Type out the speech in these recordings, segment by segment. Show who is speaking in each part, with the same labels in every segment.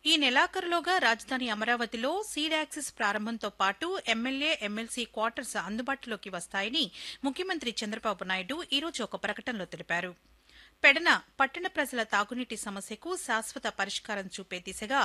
Speaker 1: ఈ నెలాఖరులోగా రాజధాని అమరావతిలో సీడ్ యాక్సిస్ ప్రారంభంతో పాటు ఎమ్మెల్యే ఎమ్మెల్సీ క్వార్టర్స్ అందుబాటులోకి వస్తాయని ముఖ్యమంత్రి చంద్రబాబు నాయుడు ఈరోజు ఒక ప్రకటనలో తెలిపారు పెడన పట్టణ ప్రజల తాగునీటి సమస్యకు శాశ్వత పరిష్కారం చూపే దిశగా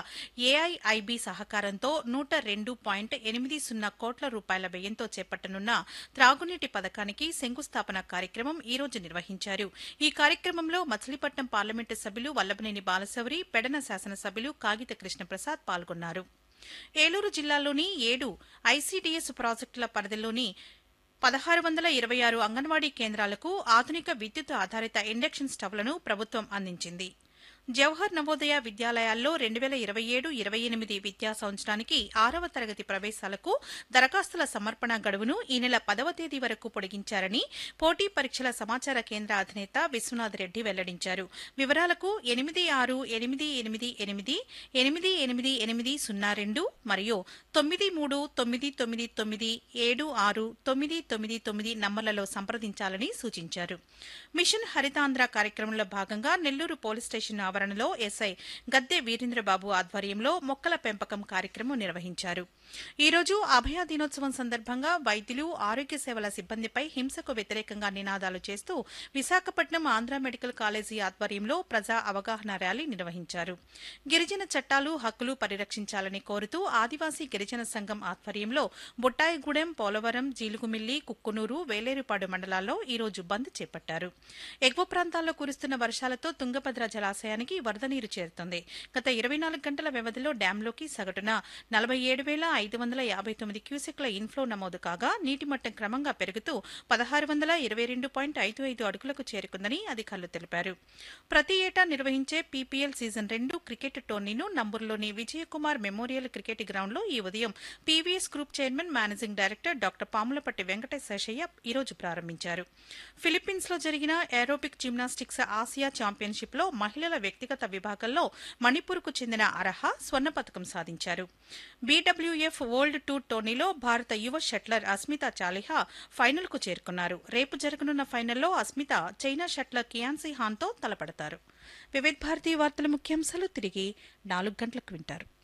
Speaker 1: ఏఐఐబి సహకారంతో నూట రెండు పాయింట్ ఎనిమిది సున్నా కోట్ల రూపాయల వ్యయంతో చేపట్టనున్న త్రాగునీటి పథకానికి శంకుస్థాపన కార్యక్రమం ఈ రోజు నిర్వహించారు ఈ కార్యక్రమంలో మచిలీపట్నం పార్లమెంటు సభ్యులు వల్లభనేని బాలశౌరి పెడన శాసనసభ్యులు కాగిత కృష్ణప్రసాద్ పాల్గొన్నారు ఏలూరు జిల్లాలోని ఏడు ఐసీడీఎస్ ప్రాజెక్టుల పరిధిలోని పదహారు వందల ఇరవై ఆరు అంగన్వాడీ కేంద్రాలకు ఆధునిక విద్యుత్ ఆధారిత ఇండక్షన్ స్టవ్లను ప్రభుత్వం అందించింది జవహర్ నవోదయ విద్యాలయాల్లో రెండు వేల ఇరవై ఏడు ఇరవై ఎనిమిది విద్యా సంవత్సరానికి ఆరవ తరగతి ప్రవేశాలకు దరఖాస్తుల సమర్పణ గడువును ఈ నెల పదవ తేదీ వరకు పొడిగించారని పోటీ పరీక్షల సమాచార కేంద్ర అధినేత విశ్వనాథ్ రెడ్డి వెల్లడించారు వివరాలకు ఎనిమిది ఆరు ఎనిమిది ఎనిమిది ఎనిమిది ఎనిమిది ఎనిమిది ఎనిమిది సున్నా రెండు మరియు తొమ్మిది మూడు తొమ్మిది తొమ్మిది తొమ్మిది ఏడు ఆరు తొమ్మిది తొమ్మిది తొమ్మిది నంబర్లలో సంప్రదించాలని సూచించారు మిషన్ హరితాంధ్ర కార్యక్రమంలో భాగంగా నెల్లూరు పోలీస్ స్టేషన్ ఆవరణలో ఎస్ఐ గద్దె వీరేంద్రబాబు ఆధ్వర్యంలో మొక్కల పెంపకం కార్యక్రమం నిర్వహించారు ఈ రోజు అభయ దినోత్సవం సందర్భంగా వైద్యులు ఆరోగ్య సేవల సిబ్బందిపై హింసకు వ్యతిరేకంగా నినాదాలు చేస్తూ విశాఖపట్నం ఆంధ్ర మెడికల్ కాలేజీ ఆధ్వర్యంలో ప్రజా అవగాహన ర్యాలీ నిర్వహించారు గిరిజన చట్టాలు హక్కులు పరిరక్షించాలని కోరుతూ ఆదివాసీ గిరిజన సంఘం ఆధ్వర్యంలో బుట్టాయిగూడెం పోలవరం జీలుగుమిల్లి కుక్కునూరు వేలేరుపాడు మండలాల్లో ఈ రోజు బంద్ చేపట్టారు ఎగువ ప్రాంతాల్లో కురుస్తున్న వర్షాలతో తుంగభద్ర జలాశయానికి వరద నీరు చేరుతోంది గత ఇరవై నాలుగు గంటల వ్యవధిలో డ్యాంలోకి సగటున నలభై ఏడు వేల ఐదు వందల యాభై తొమ్మిది క్యూసెక్ల ఇన్ఫ్లో నమోదు కాగా నీటి మట్టం క్రమంగా పెరుగుతూ పదహారు వందల ఇరవై రెండు పాయింట్ ఐదు ఐదు అడుగులకు చేరుకుందని అధికారులు తెలిపారు ప్రతి ఏటా నిర్వహించే పీపీఎల్ సీజన్ రెండు క్రికెట్ టోర్నీను నంబూరులోని విజయకుమార్ మెమోరియల్ క్రికెట్ గ్రౌండ్లో ఈ ఉదయం PVS group chairman managing director doctor Pamulapatti Venkatesh Seshaiah ఈరోజు ప్రారంభించారు ఫిలిప్పీన్స్ లో జరిగిన ఏరోబిక్ జిమ్నాస్టిక్స్ ఆసియా ఛాంపియన్షిప్ లో మహిళల వ్యక్తిగత విభాగంలో మణిపూర్కు చెందిన అర్హ స్వర్ణ పథకం సాధించారు బీడబ్ల్యూఎఫ్ వరల్డ్ టూర్ టోర్నీలో భారత యువ షట్లర్ అస్మిత చాలిహా ఫైనల్కు చేరుకున్నారు రేపు జరగనున్న ఫైనల్లో అస్మిత చైనా షట్లర్ కియాన్సీ హాన్తో తలపడతారు వివిధ భారతీయ వార్తల ముఖ్యాంశాలు తిరిగి నాలుగు గంటలకు వింటారు